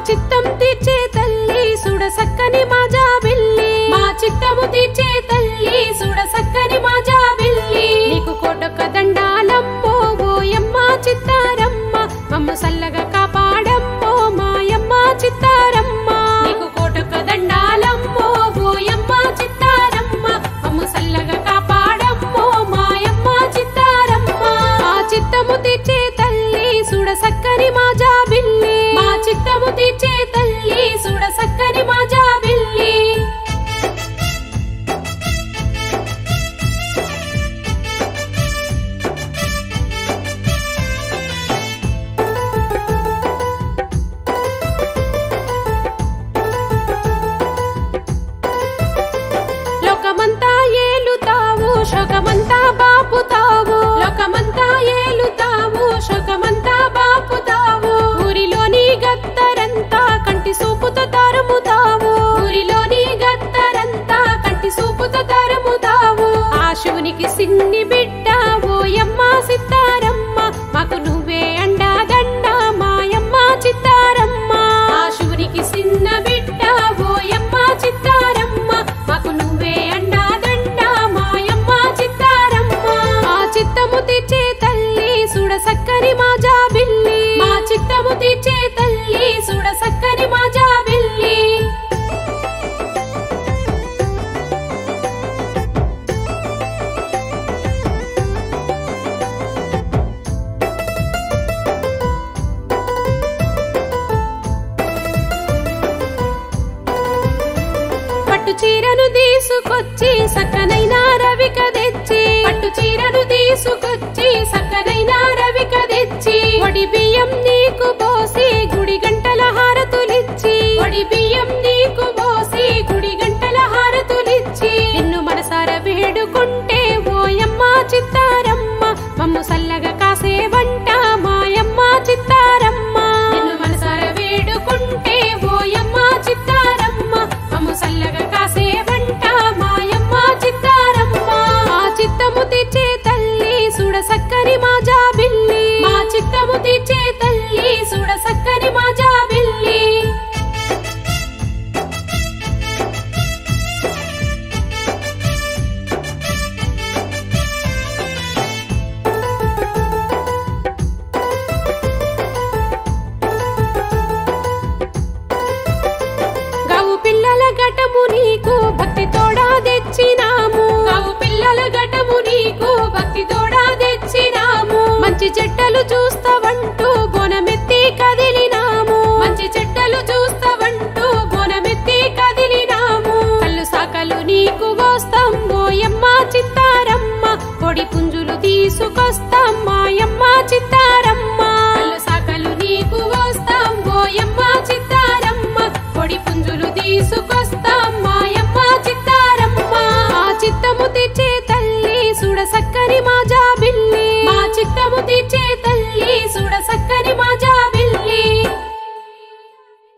చిత్తం తీర్చే తల్లి సుడ సక్కని మా జాబిల్లి మా చిత్తము తీర్చే తల్లి సుడ సక్కని మా జాబిల్లి నీకు కోటొక్క దండాలమ్మో ఓయమ్మ చిత్తారమ్మ మమ్మ సల్లగా కాపాడమ్మో మాయమ్మ చిత్తారమ్మ నీకు కోటొక్క దండాలమ్మో ఓయమ్మ చిత్తారమ్మ మమ్మ సల్లగా కాపాడమ్మో మాయమ్మ చిత్తారమ్మ మా చిత్తము తీర్చే తల్లి సుడ సక్కని మా జాబిల్లి మా చిత్తము తీర్చే తల్లి సుడ సక్కని మా జాబిల్లి లోకమంతా ఏలుతావు శోకమంతా బాపుతావు లోకమంతా ఏలుతావు శోకమంతా బాపుతావు ఊరిలోని గత్తరంతా కంటి సూపుతో తరుముతావు ఊరిలోని గత్తరంతా కంటి సూపుతో తరుముతావు ఆ శివునికి సిన్ని బిడ్డ ఓయమ్మ సిత్తారమ్మ మాకు నువ్వే అండాదండ మాయమ్మ చిత్తారమ్మ ఆ శివునికి సిన్న బిడ్డ ఓయమ్మ చిత్తారమ్మ మాకు నువ్వే అండాదండ మాయమ్మ చిత్తారమ్మ మా చిత్తము తీర్చే తల్లి సుడ సక్కని మా జాబిల్లి మా చిత్తము తీర్చే తల్లి సుడ సక్కని మా జాబిల్లి పట్టు చీరను తీసుకొచ్చి సక్కనైన రవిక తెచ్చి పట్టు చీరను తీసుకొచ్చి సక్కనైన రవిక తెచ్చి ఒడి బియ్యం నీకు పోసి గుడి గంటల హారతులిచ్చి ఒడి బియ్యం నీకు పోసి గుడి గంటల హారతులిచ్చి నిన్ను మనసార వేడుకుంటే ఓయమ్మ చిత్తారమ్మ మమ్ము సల్లగా కాసే వంట మాయమ్మ చిత్తారమ్మ నిన్ను మనసార వేడుకుంటే ఓయమ్మ చిత్తారమ్మ మమ్ము సల్లగా కాసే వంట మాయమ్మ చిత్తారమ్మ మా చిత్తము తీర్చే తల్లి సుడ సక్కని మా జాబిల్లి మా చిత్తము తీర్చే తల్లి సుడ సక్కని మా జాబిల్లి గావు పిల్లల ఘటము నీకు భక్తి తోడా తెచ్చినాము గావు పిల్లల ఘటము నీకు భక్తి తోడా తెచ్చినాము మంచి చెట్టలు చూస్తావంటూ బోనమెత్తి కదిలినాము మంచి చెట్టలు చూస్తావంటూ బోనమెత్తి కదిలినాము కళ్ళు సాకలు నీకు వస్తాం ఓయమ్మ చిత్తారమ్మ పొడి పుంజులు తీసుకొస్తాం మాయమ్మ చిత్తారమ్మ కళ్ళు సాకలు నీకు వస్తాం ఓయమ్మ చిత్తారమ్మ పొడి పుంజులు తీసుకొస్తాం